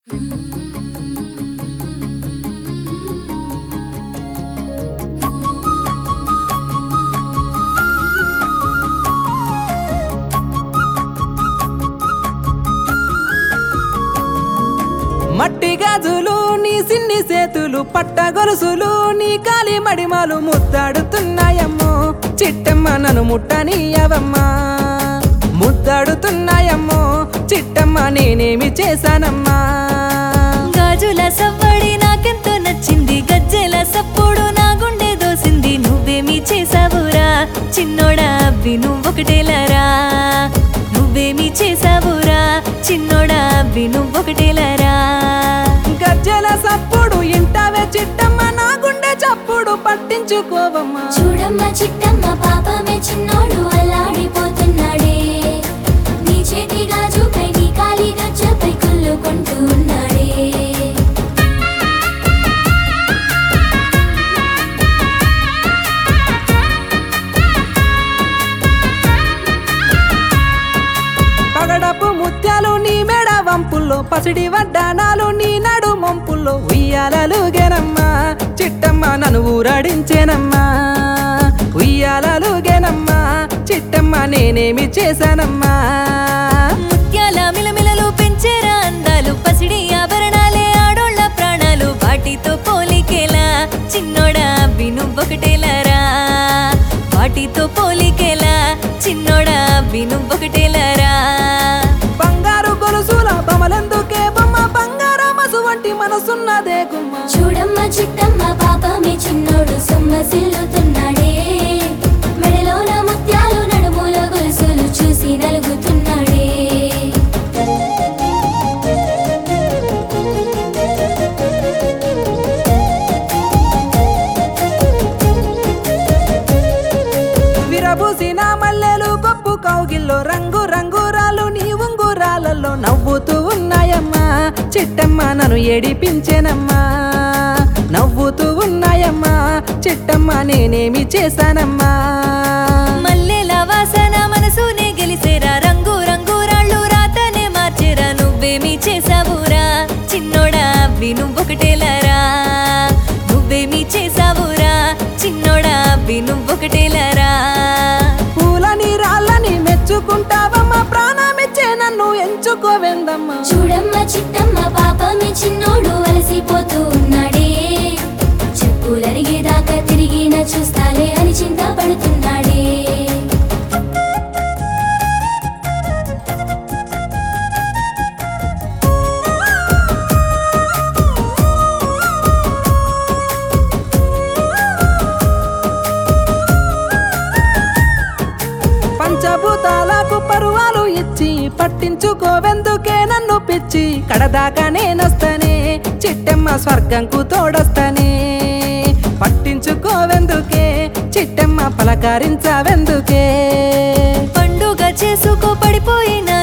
మట్టి గాజులు నీ సిన్ని సేతులు పట్ట గొలుసులు నీ కాలి మడిమాలు ముద్దాడుతున్నాయమ్మో చిట్టమ్మ నన్ను ముట్టనీయవమ్మా ముద్దాడుతున్నాయమ్మో చిట్టమ్మ నేనేమి చేశానమ్మా గాజుల సవ్వడి నాకెంతో నచ్చింది గజ్జెల సప్పుడు నా గుండె దోసింది నువ్వేమి చేసావురా చిన్నోడా అబ్బి నువ్వొకటేలరా నువ్వేమి చేసావురా చిన్నోడా అబ్బి నువ్వొకటేలరా గజ్జల సప్పుడు ఇంటావే చిట్టమ్మ నా గుండె చప్పుడు పట్టించుకోవమ్మా చూడమ్మ చిట్టమ్మ పాపమే చిన్నోడు అల్లాడిపోతున్నాడే నీ చేతి గాజుపై నీ కాలి గజ్జపై కుళ్ళుకుంటూ ఉన్నాడే పగడపు ముత్యాలు నీ మెడ వంపుల్లో పసిడి వడ్డానాలు నీ నడు మంపుల్లో ఉయ్యాలలు గెనమ్మా చిట్టమ్మ నన్ను ఊరాడించేనమ్మా ఉయ్యాలలు గెనమ్మా చిట్టమ్మ నేనేమి చేశానమ్మా ముత్యాల మిలమిలలు పెంచేరా అందాలు పసిడి ఆభరణాలే ఆడోళ్ళ ప్రాణాలు వాటితో పోలికేలా చిన్నోడా అబ్బి నువ్వొకటేలరా వాటితో పోలికేలా చిన్నోడా అబ్బి నువ్వొకటేలరా బంగారు గొలుసుల బొమ్మలెందుకే బొమ్మ బంగారమసు వంటి మనసున్నదే గుమ్మ చూడమ్మ చిట్టమ్మ పాపమే చిన్నోడు సొమ్మసిల్లుతున్నాడే మెడలోన ముత్యాలు నడుముల గొలుసులు చూసి నలుగుతున్నాడే విరబూసిన మల్లెలు గొప్పు కౌగిల్లో రంగు రంగురాలు నీ ఉంగురాలలో నవ్వుతూ ఉన్నాయమ్మా చిట్టమ్మ నన్ను ఏడిపించేనమ్మా నవ్వుతూ ఉన్నాయమ్మా చిట్టమ్మ నేనేమి చేశానమ్మా మల్లెల వాసన మనసునే గెలిసేరా రంగు రంగు రాళ్ళు రాతనే మార్చేరా నువ్వేమి చేసావురా చిన్నోడా అబ్బి నువ్వొకటేలరా నువ్వేమి చేసావురా చిన్నోడా అబ్బి నువ్వొకటేలరా పూలని రాళ్ళని మెచ్చుకుంటావమ్మా ప్రాణమిచ్చే నన్ను ఎంచుకోవెందమ్మా చూడమ్మ చిట్టమ్మ పాపమే చిన్నోడు అలసిపోతూ ఉన్నాడే చెప్పులరిగేదాకా తిరిగిన చూస్తాలే అని చింతపడుతున్నాడే పంచభూతాలకు పరువాలు ఇచ్చి పట్టించుకోవెందుకే నన్ను పిచ్చి కడదాకా నేనొస్తనే చిట్టమ్మ స్వర్గంకు తోడొస్తనే పట్టించుకోవెందుకే చిట్టమ్మ పలకరించవెందుకే పండుగ చేసుకో పడిపోయిన